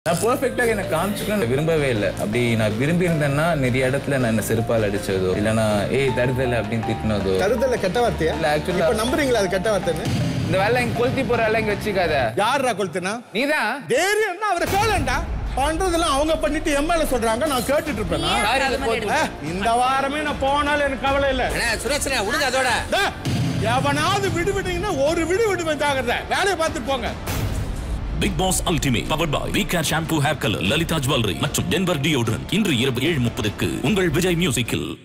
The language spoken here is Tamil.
நான் பெர்ஃபெக்டாக எனக்கு காமிச்சுக்கணும் விரும்பவே இல்லை அப்படி நான் விரும்பி இருந்தேன்னா நிறைய இடத்துல நான் என்ன செருப்பால் அடிச்சதோ இல்லைன்னா ஏய் தருதலை அப்படின்னு திட்டினதோ தருதல கெட்ட வார்த்தையா இல்ல, actually- இப்ப நம்புறீங்களா அது கெட்ட வார்த்தைன்னு இந்த வேலை இங்க கொளுத்தி போற வேலை இங்க வச்சுக்காத யாரா கொளுத்துனா நீதான் தைரியம்னா அவரை கேளண்டா பண்றதெல்லாம் அவங்க பண்ணிட்டு எம்எல்ஏ சொல்றாங்க நான் கேட்டுட்டு இருப்பேனா ஏ, இந்த வாரமே நான் போனாலும் எனக்கு கவலை இல்ல சுரேஷ் விடுங்க அதோட டே, எவனாவது விடு விட்டீங்கன்னா ஒரு விடு விடுவேன் ஜாகிரதை வேலையை பார்த்துட்டு போங்க Bigg Boss Ultimate powered by V Care shampoo hair colour Lalitha jewellery மற்றும் டென்வர் டியோட்ரண்ட் இன்று இரவு ஏழு முப்பதுக்கு உங்கள் விஜய் மியூசிக்கில்